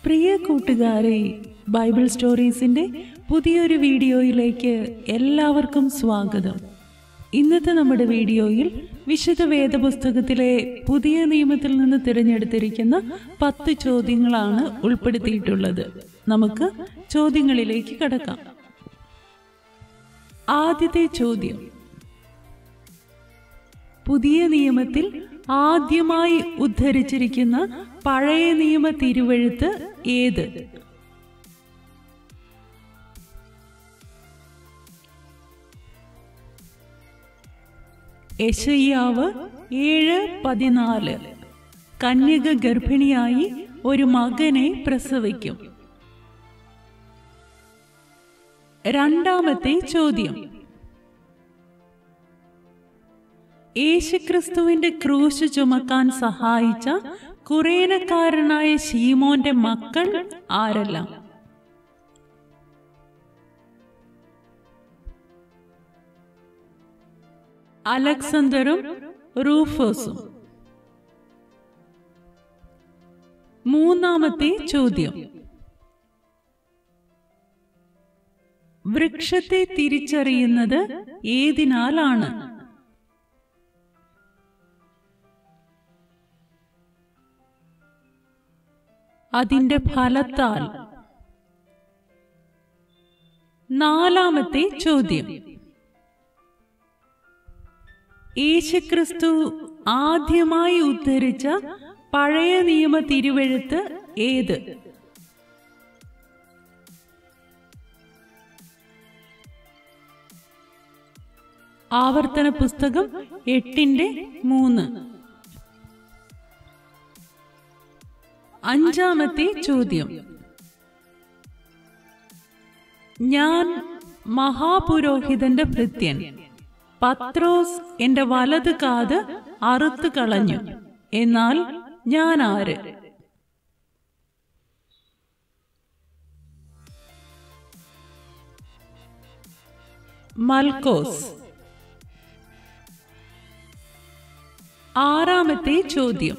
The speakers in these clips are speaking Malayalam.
പ്രിയ കൂട്ടുകാരെ ബൈബിൾ സ്റ്റോറീസിന്റെ പുതിയൊരു വീഡിയോയിലേക്ക് എല്ലാവർക്കും സ്വാഗതം ഇന്നത്തെ നമ്മുടെ വീഡിയോയിൽ വിശുദ്ധ വേദപുസ്തകത്തിലെ പുതിയ നിയമത്തിൽ നിന്ന് തിരഞ്ഞെടുത്തിരിക്കുന്ന പത്ത് ചോദ്യങ്ങളാണ് ഉൾപ്പെടുത്തിയിട്ടുള്ളത് നമുക്ക് ചോദ്യങ്ങളിലേക്ക് കടക്കാം ആദ്യത്തെ ചോദ്യം പുതിയ നിയമത്തിൽ ആദ്യമായി ഉദ്ധരിച്ചിരിക്കുന്ന പഴയ നിയമ തിരുവഴുത്ത് ഏത് യശയ്യാവ് ഏഴ് പതിനാല് കന്യക ഗർഭിണിയായി ഒരു മകനെ പ്രസവിക്കും രണ്ടാമത്തെ ചോദ്യം യേശുക്രിസ്തുവിന്റെ ക്രൂശ് ചുമക്കാൻ സഹായിച്ച കുറേനക്കാരനായ ശീമോന്റെ മക്കൾ ആരെല്ലാം അലക്സണ്ടറും റൂഫോസും മൂന്നാമത്തെ ചോദ്യം വൃക്ഷത്തെ തിരിച്ചറിയുന്നത് ഏതിനാലാണ് അതിന്റെ ഫലത്താൽ നാലാമത്തെ ചോദ്യം യേശുക്രിസ്തു ആദ്യമായി ഉദ്ധരിച്ച പഴയ നിയമ തിരുവെഴുത്ത് ഏത് ആവർത്തന പുസ്തകം എട്ടിന്റെ മൂന്ന് അഞ്ചാമത്തെ ചോദ്യം ഞാൻ മഹാപുരോഹിതന്റെ ഭൃത്യൻ പത്രോസ് എന്റെ വലത് കാത് അറുത്തു കളഞ്ഞു എന്നാൽ ഞാൻ ആര് മൽക്കോസ് ആറാമത്തെ ചോദ്യം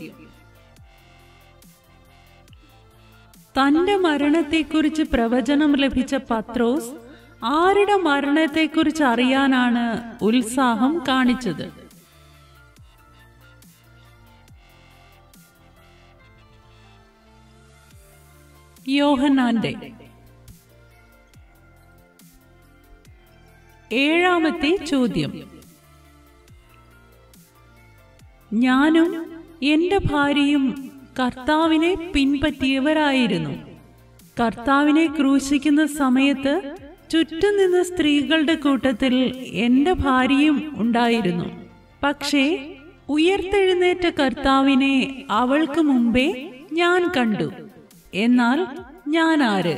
തന്റെ മരണത്തെക്കുറിച്ച് പ്രവചനം ലഭിച്ച പത്രോസ് ആരുടെ മരണത്തെക്കുറിച്ച് അറിയാനാണ് ഉത്സാഹം കാണിച്ചത് യോഹന്നാന്റെ ഏഴാമത്തെ ചോദ്യം ഞാനും എന്റെ ഭാര്യയും കർത്താവിനെ പിൻപറ്റിയവരായിരുന്നു കർത്താവിനെ ക്രൂശിക്കുന്ന സമയത്ത് ചുറ്റും നിന്ന സ്ത്രീകളുടെ കൂട്ടത്തിൽ എന്റെ ഭാര്യയും ഉണ്ടായിരുന്നു പക്ഷേ ഉയർത്തെഴുന്നേറ്റ കർത്താവിനെ അവൾക്ക് മുമ്പേ ഞാൻ കണ്ടു എന്നാൽ ഞാൻ ആര്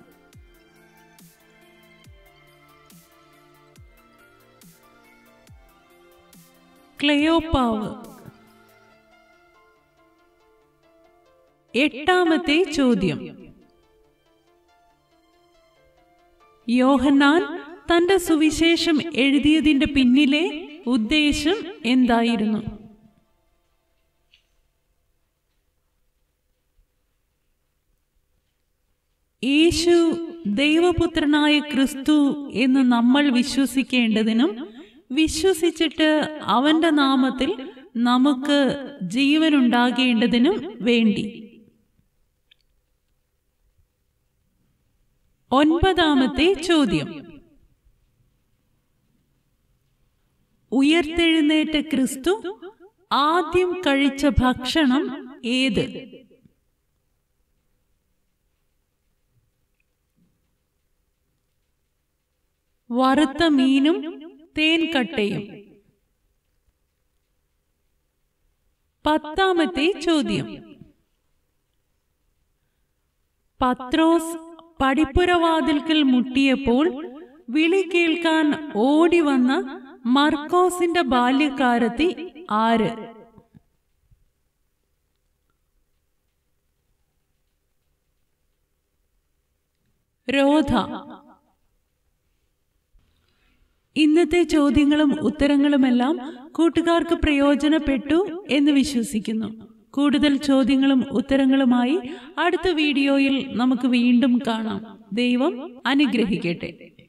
ക്ലെയോപ്പാവ് എട്ടാമത്തെ ചോദ്യം യോഹന്നാൻ തന്റെ സുവിശേഷം എഴുതിയതിന്റെ പിന്നിലെ ഉദ്ദേശം എന്തായിരുന്നു യേശു ദൈവപുത്രനായ ക്രിസ്തു എന്ന് നമ്മൾ വിശ്വസിക്കേണ്ടതിനും വിശ്വസിച്ചിട്ട് അവന്റെ നാമത്തിൽ നമുക്ക് ജീവനുണ്ടാകേണ്ടതിനും വേണ്ടി ഒൻപതാമത്തെ ചോദ്യം ഉയർത്തെഴുന്നേറ്റ ക്രിസ്തു ആദ്യം കഴിച്ച ഭക്ഷണം ഏത് വറുത്ത മീനും തേൻകട്ടയും പത്താമത്തെ ചോദ്യം പത്രോസ് പടിപ്പുരവാതിൽക്കൽ മുട്ടിയപ്പോൾ വിളി കേൾക്കാൻ ഓടി വന്ന മർക്കോസിന്റെ ബാല്യക്കാരത്തി ആര് രോധ ഇന്നത്തെ ചോദ്യങ്ങളും ഉത്തരങ്ങളുമെല്ലാം കൂട്ടുകാർക്ക് പ്രയോജനപ്പെട്ടു എന്ന് വിശ്വസിക്കുന്നു കൂടുതൽ ചോദ്യങ്ങളും ഉത്തരങ്ങളുമായി അടുത്ത വീഡിയോയിൽ നമുക്ക് വീണ്ടും കാണാം ദൈവം അനുഗ്രഹിക്കട്ടെ